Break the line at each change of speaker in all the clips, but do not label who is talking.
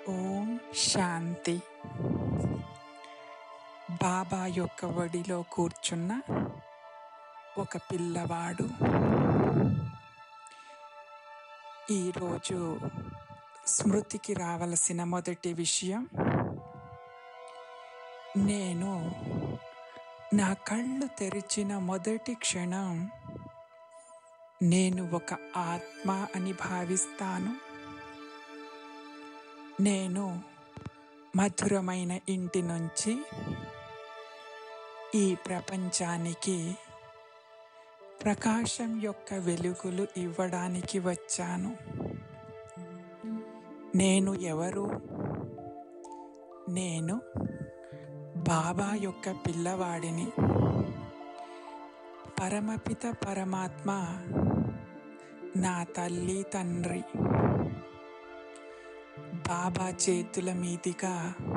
ఓం శాంతి బాబా యొక్క ఒడిలో కూర్చున్న ఒక పిల్లవాడు ఈరోజు స్మృతికి రావలసిన మొదటి విషయం నేను నా కళ్ళు తెరిచిన మొదటి క్షణం నేను ఒక ఆత్మ అని భావిస్తాను నేను మధురమైన ఇంటి నుంచి ఈ ప్రపంచానికి ప్రకాశం యొక్క వెలుగులు ఇవ్వడానికి వచ్చాను నేను ఎవరు నేను బాబా యొక్క పిల్లవాడిని పరమపిత పరమాత్మ నా తల్లి తండ్రి బాబా చేతుల మీదుగా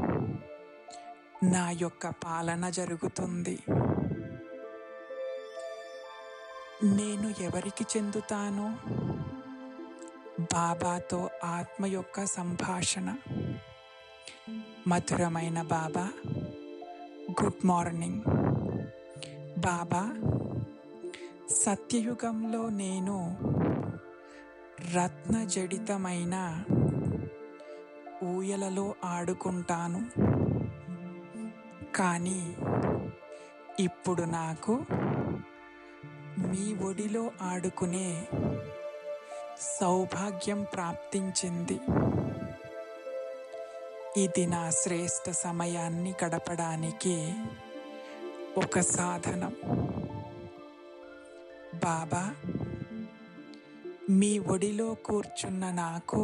నా యొక్క పాలన జరుగుతుంది నేను ఎవరికి చెందుతాను బాబాతో ఆత్మ యొక్క సంభాషణ మధురమైన బాబా గుడ్ మార్నింగ్ బాబా సత్యయుగంలో నేను రత్న జడితమైన ఊయలలో ఆడుకుంటాను కానీ ఇప్పుడు నాకు మీ ఒడిలో ఆడుకునే సౌభాగ్యం ప్రాప్తించింది ఇది నా శ్రేష్ట సమయాన్ని గడపడానికి ఒక సాధనం బాబా మీ ఒడిలో కూర్చున్న నాకు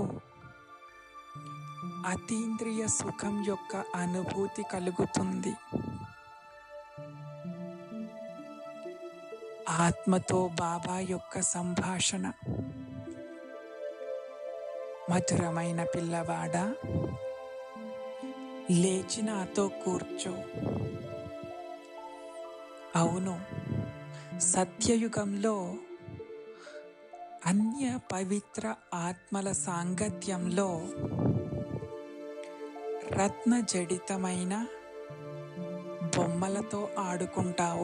అతీంద్రియ సుఖం యొక్క అనుభూతి కలుగుతుంది ఆత్మతో బాబా యొక్క సంభాషణ మధురమైన పిల్లవాడ లేచి నాతో కూర్చో అవును సత్యయుగంలో అన్య పవిత్ర ఆత్మల సాంగత్యంలో రత్న జడితమైన బొమ్మలతో ఆడుకుంటావు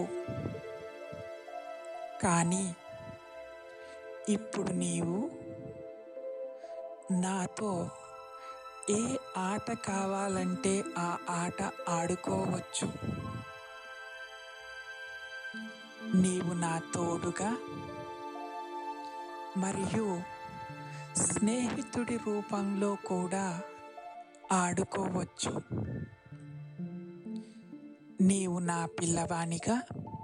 కానీ ఇప్పుడు నీవు నాతో ఏ ఆట కావాలంటే ఆ ఆట ఆడుకోవచ్చు నీవు నా తోడుగా మరియు స్నేహితుడి రూపంలో కూడా ఆడుకోవచ్చు నీవు నా పిల్లవానిగా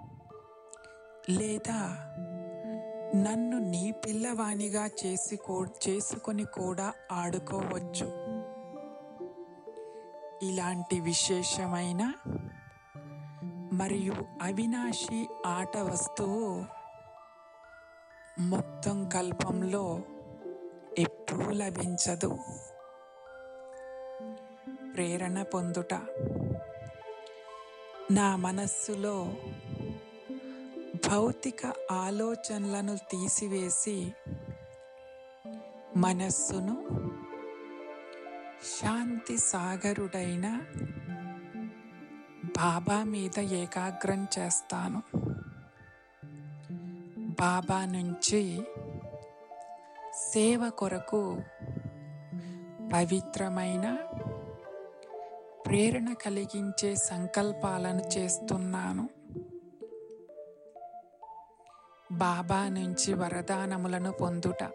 లేదా నన్ను నీ పిల్లవానిగా చేసి చేసుకొని కూడా ఆడుకోవచ్చు ఇలాంటి విశేషమైన మరియు అవినాశి ఆట వస్తువు మొత్తం కల్పంలో ఎప్పుడూ లభించదు ప్రేరణ పొందుట నా మనస్సులో భౌతిక ఆలోచనలను తీసివేసి మనస్సును శాంతి సాగరుడైన బాబా మీద ఏకాగ్రం చేస్తాను బాబా నుంచి సేవ కొరకు పవిత్రమైన ప్రేరణ కలిగించే సంకల్పాలను చేస్తున్నాను బాబా నుంచి వరదానములను పొందుట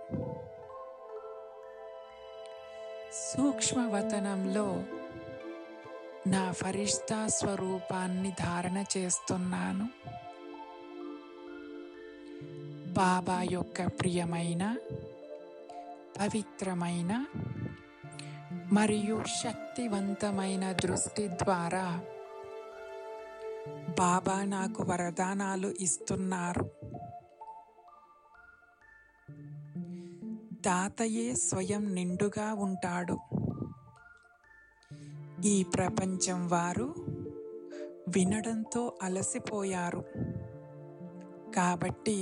సూక్ష్మవతనంలో నా ఫరిష్తా స్వరూపాన్ని ధారణ చేస్తున్నాను బాబా యొక్క ప్రియమైన పవిత్రమైన మరియు శక్తివంతమైన దృష్టి ద్వారా బాబా నాకు వరదానాలు ఇస్తున్నారు దాతయే స్వయం నిండుగా ఉంటాడు ఈ ప్రపంచం వారు వినడంతో అలసిపోయారు కాబట్టి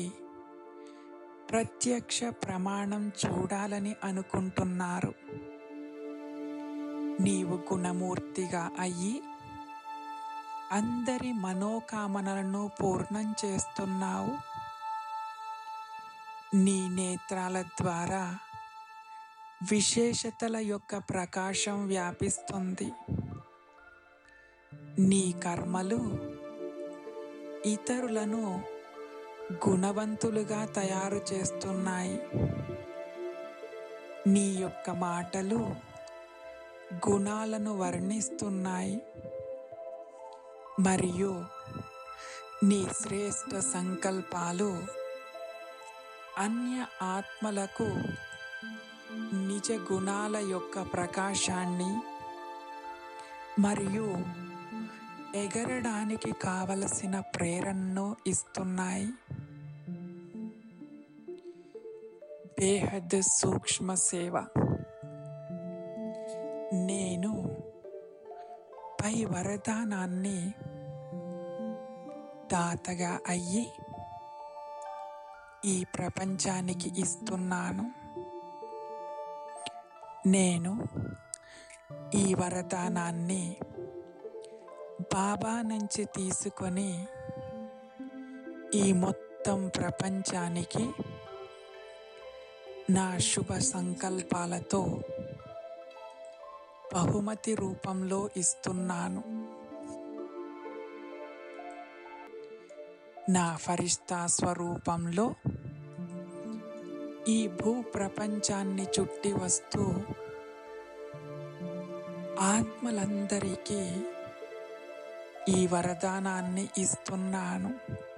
ప్రత్యక్ష ప్రమాణం చూడాలని అనుకుంటున్నారు నీవు గుణమూర్తిగా అయ్యి అందరి మనోకామనలను పూర్ణం చేస్తున్నావు నీ నేత్రాల ద్వారా విశేషతల యొక్క ప్రకాశం వ్యాపిస్తుంది నీ కర్మలు ఇతరులను గుణవంతులుగా తయారు చేస్తున్నాయి నీ యొక్క మాటలు గుణాలను వర్ణిస్తున్నాయి మరియు నీ శ్రేష్ట సంకల్పాలు అన్య ఆత్మలకు నిజ గుణాల యొక్క ప్రకాశాన్ని మరియు ఎగరడానికి కావలసిన ప్రేరణను ఇస్తున్నాయి బేహద్ సూక్ష్మ సేవ నేను పై వరదానాన్ని దాతగా అయ్యి ఈ ప్రపంచానికి ఇస్తున్నాను నేను ఈ వరదానాన్ని బాబా నుంచి తీసుకొని ఈ మొత్తం ప్రపంచానికి నా శుభ సంకల్పాలతో బహుమతి రూపంలో ఇస్తున్నాను నా ఫరిష్తా స్వరూపంలో ఈ భూ ప్రపంచాన్ని చుట్టి వస్తూ ఆత్మలందరికీ ఈ వరదానాన్ని ఇస్తున్నాను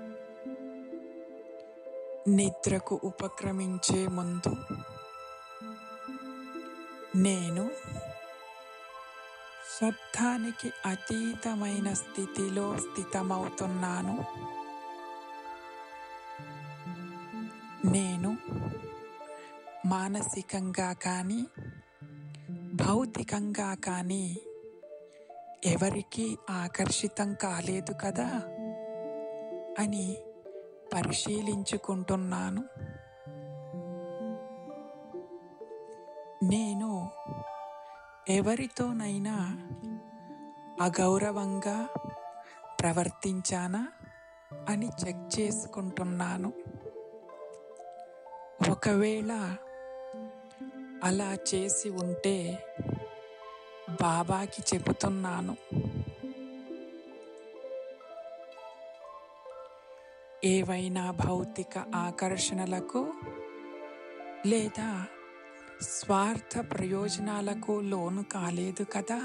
నిద్రకు ఉపక్రమించే ముందు నేను శబ్దానికి అతీతమైన స్థితిలో స్థితమవుతున్నాను నేను మానసికంగా కానీ భౌతికంగా కానీ ఎవరికీ ఆకర్షితం కాలేదు కదా అని పరిశీలించుకుంటున్నాను నేను ఎవరితోనైనా అగౌరవంగా ప్రవర్తించానా అని చెక్ చేసుకుంటున్నాను ఒకవేళ అలా చేసి ఉంటే బాబాకి చెబుతున్నాను ఏవైనా భౌతిక ఆకర్షణలకు లేదా స్వార్థ ప్రయోజనాలకు లోను కాలేదు కదా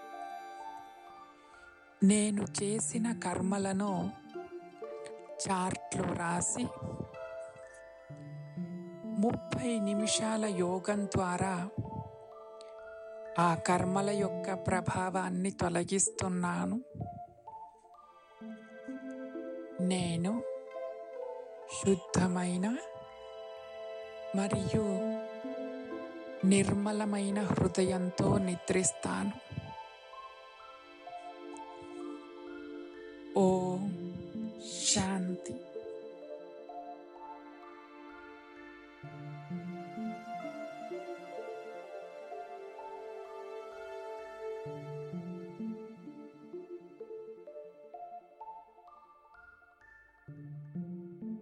నేను చేసిన కర్మలను చార్ట్లో రాసి ముప్పై నిమిషాల యోగం ద్వారా ఆ కర్మల యొక్క ప్రభావాన్ని తొలగిస్తున్నాను నేను శుద్ధమైన మరియు నిర్మలమైన హృదయంతో నిద్రిస్తాను